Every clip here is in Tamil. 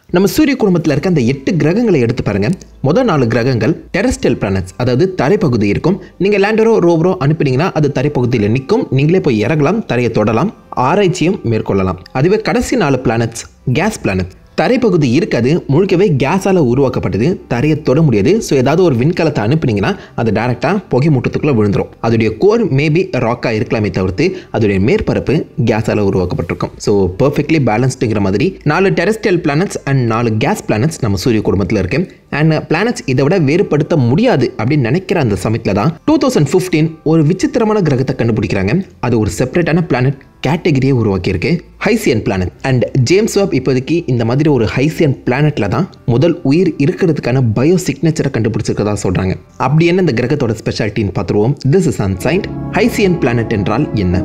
நம்ம சூரிய குடும்பத்தில் இருக்க அந்த எட்டு கிரகங்களை எடுத்து பாருங்க முதல் நாலு கிரகங்கள் டெரஸ்டியல் பிளானட்ஸ் அதாவது தரைப்பகுதி இருக்கும் நீங்கள் லேண்டரோ ரோவரோ அனுப்பினீங்கன்னா அது தரைப்பகுதியில் நிற்கும் நீங்களே போய் இறங்கலாம் தரையை தொடலாம் ஆராய்ச்சியும் மேற்கொள்ளலாம் அதுவே கடைசி நாலு பிளானட்ஸ் கேஸ் பிளானட் தரைப்பகுதி இருக்காது முழுக்கவே கேஸால் உருவாக்கப்பட்டது தரையை தொட முடியாது ஸோ ஏதாவது ஒரு விண்கலத்தை அனுப்புனீங்கன்னா அது டேரெக்டாக புகை மூட்டத்துக்குள்ளே விழுந்துரும் அதோடைய கோர் மேபி ராக்காக இருக்கலாமே தவிர்த்து அதோடைய மேற்பரப்பு கேஸால் உருவாக்கப்பட்டிருக்கும் ஸோ பர்ஃபெக்ட்லி பேலன்ஸ்டுங்கிற மாதிரி நாலு டெரஸ்டியல் பிளானட்ஸ் அண்ட் நாலு கேஸ் பிளானட்ஸ் நம்ம சூரிய குடும்பத்தில் இருக்கு அண்ட் பிளானட்ஸ் இதை விட வேறுபடுத்த முடியாது அப்படின்னு நினைக்கிற அந்த சமயத்தில் தான் டூ தௌசண்ட் ஃபிஃப்டீன் ஒரு விசித்திரமான கிரகத்தை கண்டுபிடிக்கிறாங்க அது ஒரு செப்பரேட்டான பிளானட் கேட்டகரியை உருவாக்கியிருக்கு Hycean planet and James Webb இப்போதைக்கு இந்த மாதிரி ஒரு ஹைசியன் பிளானட்ல தான் முதல் உயிர் இருக்கிறதுக்கான பயோ சிக்னேச்சரை கண்டுபிடிச்சிருக்கதா சொல்றாங்க அப்படி என்ன இந்த கிரகத்தோட ஸ்பெஷாலிட்டின்னு பார்த்துருவோம் this is ancient Hycean planet என்றால் என்ன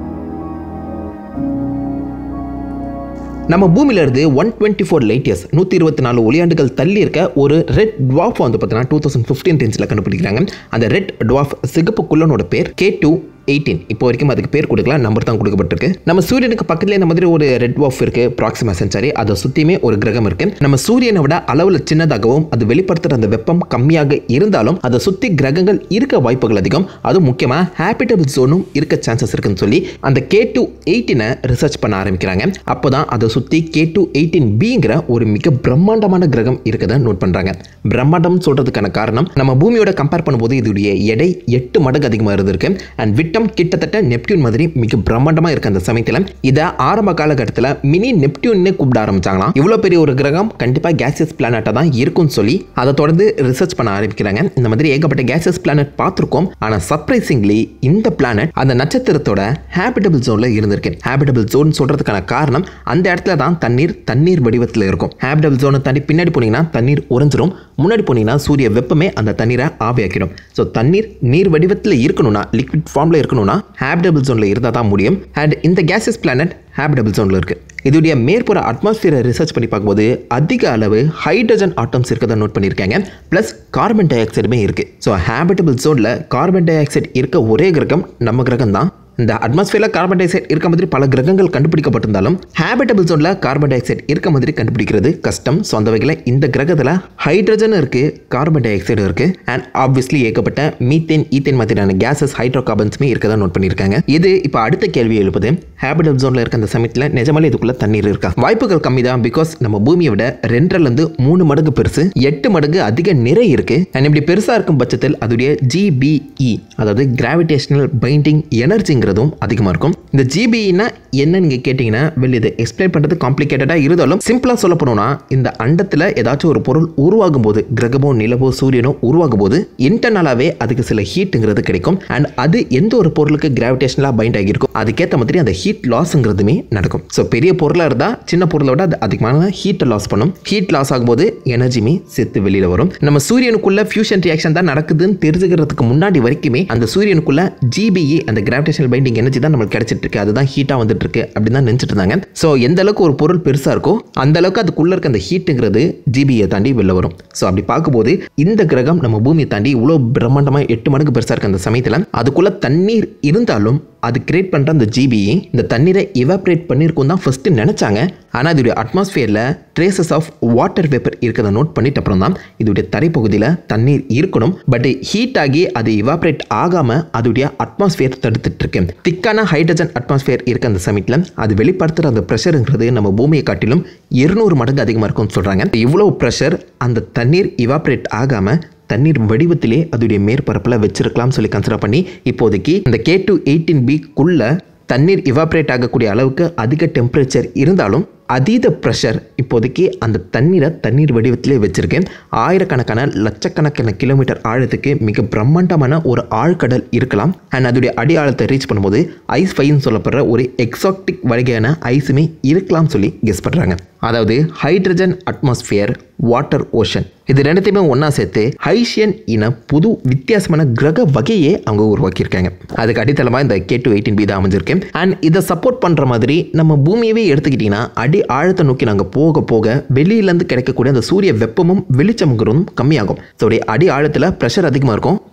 நம்ம பூமியில இருந்து one twenty four light years நூற்றி இருபத்தி நாலு ஒளியாண்டுகள் தள்ளி இருக்க ஒரு ரெட் டுவாஃப் வந்து பார்த்தீங்கன்னா டூ தௌசண்ட் ஃபிஃப்டீன் ரேஞ்சில் கண்டுபிடிக்கிறாங்க அந்த ரெட் டுவாஃப் சிகப்பு குள்ளனோட பேர் கே டூ எயிட்டீன் இப்போ வரைக்கும் அதுக்கு பேர் கொடுக்கல நம்பர் தான் கொடுக்கப்பட்டிருக்கு நம்ம சூரியனுக்கு பக்கத்துல இந்த மாதிரி ஒரு ரெட் வாஃப் இருக்கு ப்ராக்சிமா சென்சாரி அதை சுற்றியுமே ஒரு கிரகம் இருக்கு நம்ம சூரியனை விட அளவில் சின்னதாகவும் அது வெளிப்படுத்துகிற அந்த வெப்பம் கம்மியாக இருந்தாலும் அதை சுற்றி கிரகங்கள் இருக்க வாய்ப்புகள் அதிகம் அதுவும் முக்கியமாக ஹேபிட்டபிள் ஜோனும் இருக்க சான்சஸ் இருக்குன்னு சொல்லி அந்த கே டூ எயிட்டீனை ரிசர்ச் பண்ண ஆரம்பிக்கிறாங்க அப்போ தான் அதை சுற்றி கே டூ எயிட்டீன் பிங்கிற ஒரு மிக பிரம்மாண்டமான கிரகம் இருக்கதை நோட் பண்ணுறாங்க பிரம்மாண்டம் சொல்கிறதுக்கான காரணம் நம்ம பூமியோட கம்பேர் பண்ணும்போது இதோடைய எடை எட்டு மடங்கு அதிகமாக இருந்திருக்கு அண்ட் விட்டம் கிட்டத்தட்ட நெப்டியூன் மாதிரி மிக பிரம்மாண்டமாக இருக்க அந்த சமயத்தில் இதை ஆரம்ப காலகட்டத்தில் மினி நெப்டியூன்னே கூப்பிட ஆரம்பிச்சாங்களாம் இவ்வளோ பெரிய ஒரு கிரகம் கண்டிப்பாக கேசியஸ் பிளானட்டாக தான் இருக்கும்னு சொல்லி அதை தொடர்ந்து ரிசர்ச் பண்ண ஆரம்பிக்கிறாங்க இந்த மாதிரி ஏகப்பட்ட கேசியஸ் பிளானட் பார்த்துருக்கோம் ஆனால் சர்ப்ரைசிங்லி இந்த பிளானட் அந்த நட்சத்திரத்தோட ஹேபிட்டபிள் ஜோனில் இருந்திருக்கு ஹேபிட்டபிள் ஜோன் சொல்கிறதுக்கான காரணம் அந்த இடத்துல தான் தண்ணீர் தண்ணீர் வடிவத்தில் இருக்கும் ஹேபிட்டபிள் ஜோனை தாண்டி பின்னாடி போனீங்கன்னா தண்ணீர் உறைஞ்சிரும் முன்னாடி போனீங்கன்னா சூரிய வெப்பமே அந்த தண்ணீரை ஆவியாக்கிடும் ஸோ தண்ணீர் நீர் வடிவத்தில் இருக்கணும்னா லிக்விட் ஃபார்மில் இருக்கணும்னா ஹேபிட்டபிள் ஜோனில் இருந்தால் தான் முடியும் அண்ட் இந்த கேசஸ் பிளானட் ஹேபிட்டபிள் ஜோனில் இருக்குது இதோடைய மேற்புற அட்மாஸ்பியரை ரிசர்ச் பண்ணி பார்க்கும்போது அதிக அளவு ஹைட்ரஜன் ஆட்டம்ஸ் இருக்கதை நோட் பண்ணியிருக்காங்க ப்ளஸ் கார்பன் டை ஆக்சைடுமே இருக்குது ஸோ ஹேபிட்டபிள் ஜோனில் கார்பன் டை ஆக்சைடு இருக்க ஒரே கிரகம் நம்ம கிரகம் தான் இந்த அட்மாஸ்பியரில் கார்பன் டை ஆக்சைடு இருக்க மாதிரி பல கிரகங்கள் கண்டுபிடிக்கப்பட்டிருந்தாலும் ஹேபிட்டபிள் ஜோனில் கார்பன் டை ஆக்சைடு இருக்க மாதிரி கண்டுபிடிக்கிறது கஷ்டம் ஸோ அந்த வகையில் இந்த கிரகத்தில் ஹைட்ரஜன் இருக்குது கார்பன் டை ஆக்சைடு இருக்குது அண்ட் ஆப்வியஸ்லி ஏகப்பட்ட மீத்தேன் ஈத்தேன் மாதிரியான கேசஸ் ஹைட்ரோ கார்பன்ஸுமே இருக்கதான் நோட் பண்ணியிருக்காங்க இது இப்போ அடுத்த கேள்வி எழுப்புது ஹேபிட்டபிள் ஜோனில் இருக்க அந்த சமயத்தில் நிஜமாலே இதுக்குள்ள தண்ணீர் இருக்கா வாய்ப்புகள் கம்மி தான் பிகாஸ் நம்ம பூமியை விட ரெண்டரைலேருந்து மூணு மடங்கு பெருசு எட்டு மடங்கு அதிக நிறை இருக்குது அண்ட் இப்படி பெருசாக இருக்கும் பட்சத்தில் அதோடைய ஜிபிஇ அதாவது கிராவிடேஷனல் பைண்டிங் எனர்ஜிங்கிறதும் அதிகமாக இருக்கும் இந்த ஜிபிஇனா என்ன நீங்கள் கேட்டிங்கன்னா வெளியே இதை எக்ஸ்பிளைன் பண்ணுறது காம்ப்ளிகேட்டடாக இருந்தாலும் சிம்பிளாக சொல்ல போனோம்னா இந்த அண்டத்தில் ஏதாச்சும் ஒரு பொருள் உருவாகும் போது கிரகமோ நிலவோ சூரியனோ உருவாகும் போது இன்டர்னலாகவே அதுக்கு சில ஹீட்டுங்கிறது கிடைக்கும் அண்ட் அது எந்த ஒரு பொருளுக்கு கிராவிடேஷனலாக பைண்ட் ஆகியிருக்கும் அதுக்கேற்ற மாதிரி அந்த ஹீட் லாஸ்ங்கிறதுமே நடக்கும் ஸோ பெரிய பொருளாக இருந்தால் சின்ன பொருளை விட அது அதிகமான ஹீட்டை லாஸ் பண்ணும் ஹீட் லாஸ் ஆகும்போது எனர்ஜியுமே சேர்த்து வெளியில் வரும் நம்ம சூரியனுக்குள்ள ஃபியூஷன் ரியாக்ஷன் தான் நடக்குதுன்னு தெரிஞ்சுக்கிறதுக்கு முன்னாடி வரைக்குமே அந்த சூரியனுக்குள்ள ஜிபிஇ அந்த கிராவிடேஷனல் பைண்டிங் எனர்ஜி தான் நம்மளுக்கு கிடைச்சிட்டு இருக்கு அதுதான் ஹீட்டாக வந்துட்டு இருக்கு அப்படின்னு தான் நினச்சிட்டு இருந்தாங்க ஸோ எந்த அளவுக்கு ஒரு பொருள் பெருசாக இருக்கோ அந்த அளவுக்கு அதுக்குள்ள இருக்க அந்த ஹீட்டுங்கிறது ஜிபியை தாண்டி வெளில வரும் ஸோ அப்படி பார்க்கும்போது இந்த கிரகம் நம்ம பூமியை தாண்டி இவ்வளோ பிரம்மாண்டமாக எட்டு மடங்கு பெருசாக இருக்க அந்த சமயத்தில் அதுக்குள்ள தண்ணீர் இருந்தாலும் அது கிரியேட் பண்ணுற அந்த ஜிபிஇ இந்த தண்ணீரை இவாப்ரேட் பண்ணியிருக்கும் தான் ஃபஸ்ட்டு நினச்சாங்க ஆனால் இதோடைய அட்மாஸ்ஃபியரில் ட்ரேசஸ் ஆஃப் வாட்டர் வேப்பர் இருக்கிறத நோட் பண்ணிட்ட அப்புறம் தான் இதோடைய தரைப்பகுதியில் தண்ணீர் இருக்கணும் பட் ஹீட் ஆகி அது இவாப்ரேட் ஆகாமல் அதோடைய அட்மாஸ்ஃபியர் தடுத்துட்டு இருக்கு திக்கான ஹைட்ரஜன் அட்மாஸ்ஃபியர் இருக்க அந்த சமயத்தில் அது வெளிப்படுத்துகிற அந்த ப்ரெஷருங்கிறது நம்ம பூமியை காட்டிலும் இருநூறு மடங்கு அதிகமாக இருக்கும்னு சொல்கிறாங்க இவ்வளோ ப்ரெஷர் அந்த தண்ணீர் இவாப்ரேட் ஆகாமல் தண்ணீர் வடிவத்திலே அதோடைய மேற்பரப்பில் வச்சிருக்கலாம் சொல்லி கன்சிடர் பண்ணி இப்போதைக்கு இந்த கே டூ எயிட்டீன் பிக்குள்ள தண்ணீர் இவாப்ரேட் ஆகக்கூடிய அளவுக்கு அதிக டெம்பரேச்சர் இருந்தாலும் அதீத ப்ரெஷர் இப்போதைக்கு அந்த தண்ணீரை தண்ணீர் வடிவத்திலே வச்சிருக்கேன் ஆயிரக்கணக்கான லட்சக்கணக்கான கிலோமீட்டர் ஆழத்துக்கு மிக பிரம்மாண்டமான ஒரு ஆழ்கடல் இருக்கலாம் அண்ட் அதோடைய அடி ஆழத்தை ரீச் பண்ணும்போது ஐஸ் ஃபைன்னு சொல்லப்படுற ஒரு எக்ஸாக்டிக் வகையான ஐஸுமே இருக்கலாம் சொல்லி கெஸ் பண்ணுறாங்க அதாவது ஹைட்ரஜன் அட்மாஸ்பியர் வாட்டர் ஓஷன் இது ரெண்டுத்தையுமே ஒன்றா சேர்த்து ஹைஷியன் இன புது வித்தியாசமான கிரக வகையே அவங்க உருவாக்கியிருக்காங்க அதுக்கு அடித்தளமாக இந்த கே டூ எயிட்டின் பி தான் அமைஞ்சிருக்கு அண்ட் இதை சப்போர்ட் பண்ணுற மாதிரி நம்ம பூமியவே எடுத்துக்கிட்டிங்கன்னா அடி ஆழத்தை நோக்கி நாங்கள் போக போக வெளியிலேருந்து கிடைக்கக்கூடிய அந்த சூரிய வெப்பமும் வெளிச்சம்ங்கிறதும் கம்மியாகும் ஸோ அடி ஆழத்தில் ப்ரெஷர் அதிகமாக இருக்கும்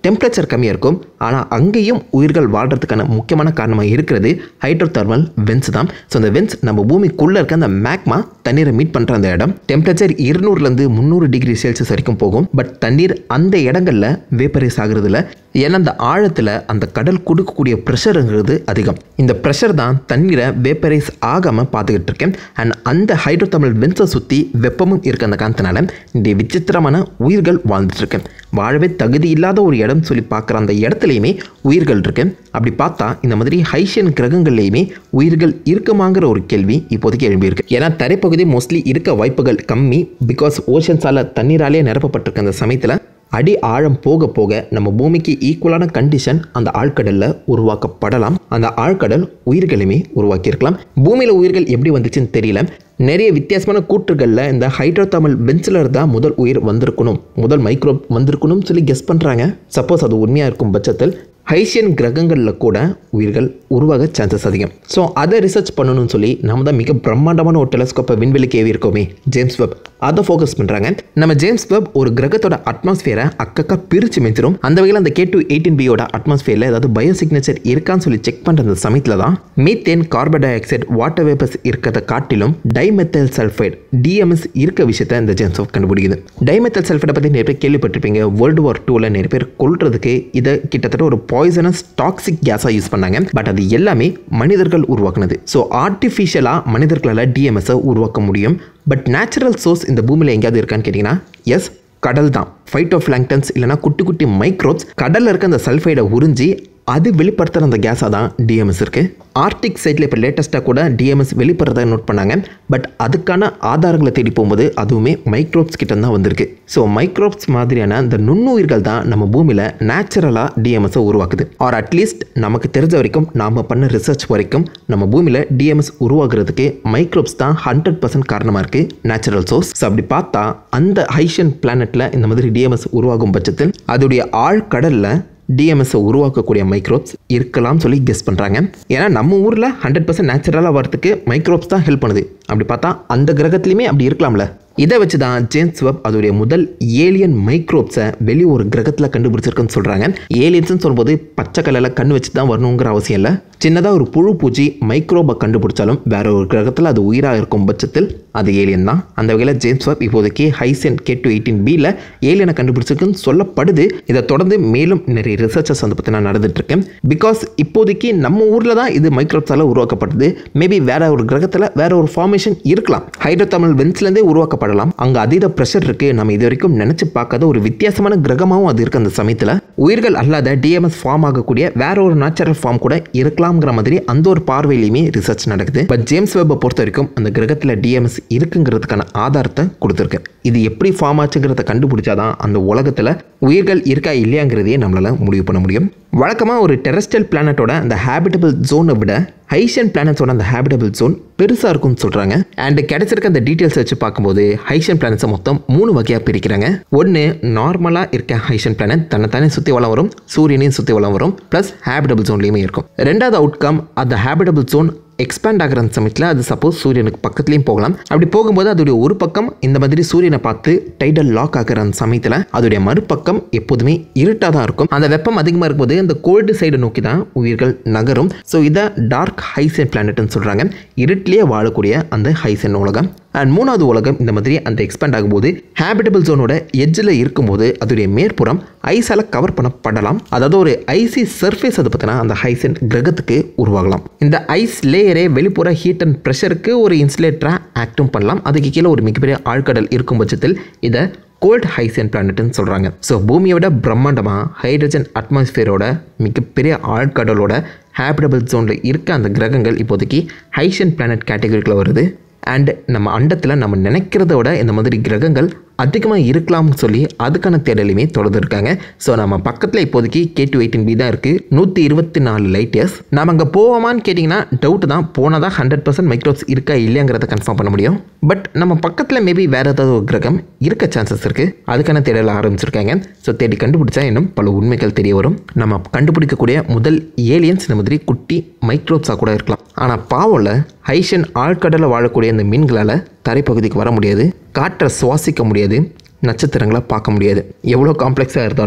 டெம்பரேச்சர் கம்மியாக இருக்கும் ஆனால் அங்கேயும் உயிர்கள் வாழ்கிறதுக்கான முக்கியமான காரணமாக இருக்கிறது ஹைட்ரோதர்மல் வென்ஸ் தான் ஸோ அந்த வென்ஸ் நம்ம பூமிக்குள்ளே இருக்க அந்த மேக்மா தண்ணீரை மீட் பண்ணுற அந்த இடம் டெம்பரேச்சர் இருநூறுலேருந்து முந்நூறு டிகிரி செல்சியஸ் வரைக்கும் போகும் பட் தண்ணீர் அந்த இடங்களில் வேப்பரைஸ் ஆகுறதில்ல ஏன்னா அந்த ஆழத்தில் அந்த கடல் கொடுக்கக்கூடிய ப்ரெஷருங்கிறது அதிகம் இந்த ப்ரெஷர் தான் தண்ணீரை வேப்பரைஸ் ஆகாமல் பார்த்துக்கிட்டு இருக்கேன் அண்ட் அந்த ஹைட்ரோதர்மல் வென்ஸை சுற்றி வெப்பமும் இருக்க அந்த காரணத்தினால இந்த விசித்திரமான உயிர்கள் வாழ்ந்துட்டு இருக்கேன் வாழவே தகுதி இல்லாத ஒரு இடம் சொல்லி பார்க்குற அந்த இடத்துலையுமே உயிர்கள் இருக்கு அப்படி பார்த்தா இந்த மாதிரி ஹைஷியன் கிரகங்கள்லையுமே உயிர்கள் இருக்குமாங்கிற ஒரு கேள்வி இப்போதைக்கு எழும்பியிருக்கு ஏன்னா தரைப்பகுதி மோஸ்ட்லி இருக்க வாய்ப்புகள் கம்மி பிகாஸ் ஓஷன்ஸால் தண்ணீராலே நிரப்பப்பட்டிருக்க அந்த சமயத்தில் அடி ஆழம் போக போக நம்ம பூமிக்கு ஈக்குவலான கண்டிஷன் அந்த ஆழ்கடலில் உருவாக்கப்படலாம் அந்த ஆழ்கடல் உயிர்களுமே உருவாக்கியிருக்கலாம் பூமியில் உயிர்கள் எப்படி வந்துச்சுன்னு தெரியல நிறைய வித்தியாசமான கூற்றுகளில் இந்த ஹைட்ரோதாமல் பென்சிலர் தான் முதல் உயிர் வந்திருக்கணும் முதல் மைக்ரோப் வந்திருக்கணும்னு சொல்லி கெஸ் பண்ணுறாங்க சப்போஸ் அது உண்மையாக இருக்கும் பட்சத்தில் ஹைசியன் கிரகங்களில் கூட உயிர்கள் உருவாக சான்சஸ் அதிகம் ஸோ அதை ரிசர்ச் பண்ணணும்னு சொல்லி நம்ம தான் மிக பிரம்மாண்டமான ஒரு டெலஸ்கோப்பை விண்வெளிக்கு ஏவி இருக்கோமே ஜேம்ஸ் வெப் அதை ஃபோக்கஸ் பண்ணுறாங்க நம்ம ஜேம்ஸ் வெப் ஒரு கிரகத்தோட அட்மாஸ்பியரை அக்கக்கா பிரித்து மெச்சிரும் அந்த வகையில் அந்த கே டூ எயிட்டின் பியோட அட்மாஸ்பியரில் ஏதாவது பயோ சிக்னேச்சர் இருக்கான்னு சொல்லி செக் பண்ணுற அந்த சமயத்தில் தான் methane carbon dioxide water vapours இருக்கிறத காட்டிலும் டைமெத்தல் சல்ஃபைடு டிஎம்எஸ் இருக்க விஷயத்தை இந்த ஜேம்ஸ் வெப் கண்டுபிடிக்குது டைமெத்தல் சல்ஃபைடை பற்றி நிறைய பேர் கேள்விப்பட்டிருப்பீங்க வேர்ல்டு வார் டூவில் நிறைய பேர் கொள்றதுக்கு இதை கிட்டத்தட்ட ஒரு பாய்சனஸ் டாக்ஸிக் கேஸாக யூஸ் பண்ணாங்க பட் அது எல்லாமே மனிதர்கள் உருவாக்குனது ஸோ ஆர்டிஃபிஷியலாக மனிதர்களால் டிஎம்எஸை உருவாக்க முடியும் பட் நேச்சுரல் சோர்ஸ் இந்த பூமியில் எங்கேயாவது இருக்கான்னு கேட்டிங்கன்னா எஸ் கடல் தான் ஃபைட்டோ ஃபிளாங்டன்ஸ் இல்லைனா குட்டி குட்டி மைக்ரோப்ஸ் கடலில் இருக்க அந்த சல்ஃபைடை உறிஞ்சி அது வெளிப்படுத்துகிற அந்த கேஸாக தான் டிஎம்எஸ் இருக்குது ஆர்டிக் சைட்டில் இப்போ லேட்டஸ்ட்டாக கூட டிஎம்எஸ் வெளிப்படுறத நோட் பண்ணாங்க பட் அதுக்கான ஆதாரங்களை தேடி போகும்போது அதுவுமே மைக்ரோப்ஸ் கிட்ட தான் வந்திருக்கு ஸோ மைக்ரோப்ஸ் மாதிரியான இந்த நுண்ணுயிர்கள் தான் நம்ம பூமியில் நேச்சுரலாக டிஎம்எஸை உருவாக்குது ஆர் அட்லீஸ்ட் நமக்கு தெரிஞ்ச வரைக்கும் நாம் பண்ண ரிசர்ச் வரைக்கும் நம்ம பூமியில் டிஎம்எஸ் உருவாக்குறதுக்கு மைக்ரோப்ஸ் தான் ஹண்ட்ரட் பர்சன்ட் காரணமாக இருக்குது நேச்சுரல் சோர்ஸ் ஸோ அப்படி பார்த்தா அந்த ஹைஷன் பிளானட்டில் இந்த மாதிரி டிஎம்எஸ் உருவாகும் பட்சத்தில் அதோடைய ஆழ்கடலில் டிஎம்எஸை உருவாக்கக்கூடிய மைக்ரோப்ஸ் இருக்கலாம் சொல்லி கெஸ் பண்ணுறாங்க ஏன்னா நம்ம ஊரில் ஹண்ட்ரட் பர்சன்ட் நேச்சுரலாக வரதுக்கு மைக்ரோப்ஸ் தான் ஹெல்ப் பண்ணுது அப்படி பார்த்தா அந்த கிரகத்துலையுமே அப்படி இருக்கலாம்ல இதை வச்சு தான் ஜேம்ஸ் வெப் அதோடைய முதல் ஏலியன் மைக்ரோப்ஸை வெளி ஒரு கிரகத்தில் கண்டுபிடிச்சிருக்குன்னு சொல்கிறாங்க ஏலியன்ஸ்னு சொல்லும்போது பச்சை கலரில் கண்ணு வச்சு தான் வரணுங்கிற அவசியம் இல்லை சின்னதாக ஒரு புழு பூச்சி மைக்ரோபை கண்டுபிடிச்சாலும் வேற ஒரு கிரகத்தில் அது உயிராக இருக்கும் பட்சத்தில் அது ஏலியன் தான் அந்த வகையில் ஜேம்ஸ் வெப் இப்போதைக்கு ஹைசென் கே டு எயிட்டீன் பியில் ஏலியனை கண்டுபிடிச்சிருக்குன்னு சொல்லப்படுது இதை தொடர்ந்து மேலும் நிறைய ரிசர்ச்சஸ் வந்து பற்றி நான் நடந்துட்டு இருக்கேன் பிகாஸ் இப்போதைக்கு நம்ம ஊரில் தான் இது மைக்ரோப்ஸால் உருவாக்கப்பட்டது மேபி வேற ஒரு கிரகத்தில் வேற ஒரு ஃபார்மேஷன் இருக்கலாம் ஹைட்ரோ தமிழ் வென்ஸ்லேருந்தே உருவாக்கப்படலாம் அங்கே அதீத ப்ரெஷர் இருக்கு நம்ம இது வரைக்கும் நினச்சி பார்க்காத ஒரு வித்தியாசமான கிரகமாகவும் அது இருக்கு அந்த சமயத்தில் உயிர்கள் அல்லாத டிஎம்எஸ் ஃபார்ம் ஆகக்கூடிய வேற ஒரு நேச்சுரல் ஃபார்ம் கூட இருக்கலாம்ங்கிற மாதிரி அந்த ஒரு பார்வையிலையுமே ரிசர்ச் நடக்குது பட் ஜேம்ஸ் வெப்பை பொறுத்த வரைக்கும் அந்த கிரகத்தில் டிஎம்எஸ் இருக்குங்கிறதுக்கான ஆதாரத்தை கொடுத்துருக்கு இது எப்படி ஃபார்ம் ஆச்சுங்கிறத கண்டுபிடிச்சாதான் அந்த உலகத்தில் உயிர்கள் இருக்கா இல்லையாங்கிறதையே நம்மளால் முடிவு பண்ண முடியும் வழக்கமாக ஒரு டெரஸ்டல் பிளானட்டோட அந்த ஹேபிட்டபிள் ஜோனை விட ஹைஷன் பிளானட்ஸோட அந்த ஹேபிட்டபிள் ஜோன் பெருசாக இருக்கும்னு சொல்கிறாங்க அண்ட் கிடைச்சிருக்க அந்த டீட்டெயில்ஸ் வச்சு பார்க்கும்போது ஹைஷன் பிளானட்ஸை மொத்தம் மூணு வகையாக பிரிக்கிறாங்க ஒன்று நார்மலாக இருக்க ஹைஷன் பிளானட் தன்னைத்தானே சுற்றி வளம் வரும் சூரியனையும் சுற்றி வளம் வரும் ப்ளஸ் ஹேபிட்டபிள் ஜோன்லேயுமே இருக்கும் ரெண்டாவது அவுட்கம் அந்த ஹேபிட்டபிள் ஜோன் எக்ஸ்பேண்ட் ஆகிற அந்த சமயத்தில் அது சப்போஸ் சூரியனுக்கு பக்கத்துலேயும் போகலாம் அப்படி போகும்போது அதோடைய ஒரு பக்கம் இந்த மாதிரி சூரியனை பார்த்து டைடல் லாக் ஆகிற அந்த சமயத்தில் அதோடைய மறுபக்கம் எப்போதுமே இருட்டாக தான் இருக்கும் அந்த வெப்பம் அதிகமாக இருக்கும்போது அந்த கோல்டு சைடை நோக்கி தான் உயிர்கள் நகரும் ஸோ இதை டார்க் ஹைசன் பிளானட்னு சொல்கிறாங்க இருட்டிலேயே வாழக்கூடிய அந்த ஹைசன் உலகம் அண்ட் மூணாவது உலகம் இந்த மாதிரி அந்த எக்ஸ்பேண்ட் ஆகும்போது ஹேபிட்டபிள் ஜோனோட எட்ஜில் இருக்கும்போது அதோடைய மேற்புறம் ஐஸால் கவர் பண்ணப்படலாம் அதாவது ஒரு ஐசி சர்ஃபேஸ் அது பார்த்தீங்கன்னா அந்த ஹைசன் கிரகத்துக்கு உருவாகலாம் இந்த ஐஸ் லேயரே வெளிப்புற ஹீட் அண்ட் ப்ரெஷருக்கு ஒரு இன்சுலேட்டராக ஆக்டும் பண்ணலாம் அதுக்கு கீழே ஒரு மிகப்பெரிய ஆழ்கடல் இருக்கும் பட்சத்தில் இதை கோல்ட் ஹைசன் பிளானட்னு சொல்கிறாங்க ஸோ பூமியை விட பிரம்மாண்டமாக ஹைட்ரஜன் அட்மாஸ்பியரோட மிகப்பெரிய ஆழ்கடலோட ஹேபிட்டபிள் ஜோனில் இருக்க அந்த கிரகங்கள் இப்போதைக்கு ஹைசன் பிளானட் கேட்டகரிக்குள்ள வருது அண்ட் நம்ம அண்டத்தில் நம்ம நினைக்கிறத விட இந்த மாதிரி கிரகங்கள் அதிகமாக இருக்கலாம்னு சொல்லி அதுக்கான தேடலையுமே தொடர்ந்து இருக்காங்க ஸோ நம்ம பக்கத்தில் இப்போதைக்கு கே டூ எயிட்டின் பி தான் இருக்குது நூற்றி இருபத்தி நாலு லைட் இயர்ஸ் நம்ம அங்கே போவோமான்னு கேட்டிங்கன்னா டவுட் தான் போனால் தான் ஹண்ட்ரட் பர்சன்ட் மைக்ரோப்ஸ் இருக்கா இல்லையாங்கிறத கன்ஃபார்ம் பண்ண முடியும் பட் நம்ம பக்கத்தில் மேபி வேறு ஏதாவது ஒரு கிரகம் இருக்க சான்சஸ் இருக்குது அதுக்கான தேடல ஆரம்பிச்சிருக்காங்க ஸோ தேடி கண்டுபிடிச்சா இன்னும் பல உண்மைகள் தெரிய வரும் நம்ம கண்டுபிடிக்கக்கூடிய முதல் ஏலியன்ஸ் இந்த மாதிரி குட்டி மைக்ரோப்ஸாக கூட இருக்கலாம் ஆனால் பாவம்ல ஹைஷன் ஆழ்கடலில் வாழக்கூடிய இந்த மீன்களால் தரைப்பகுதிக்கு வர முடியாது காற்றை சுவாசிக்க முடியாது நட்சத்திரங்களை பார்க்க முடியாது எவ்வளோ காம்ப்ளெக்ஸாக இருந்தாலும்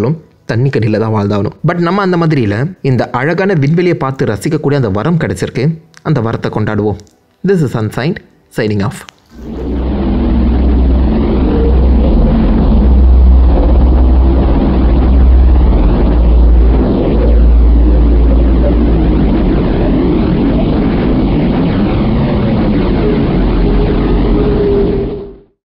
தண்ணி கடியில் தான் வாழ்ந்தாகணும் பட் நம்ம அந்த மாதிரியில் இந்த அழகான விண்வெளியை பார்த்து ரசிக்கக்கூடிய அந்த வரம் கிடச்சிருக்கு அந்த வரத்தை கொண்டாடுவோம் this is sunshine shining of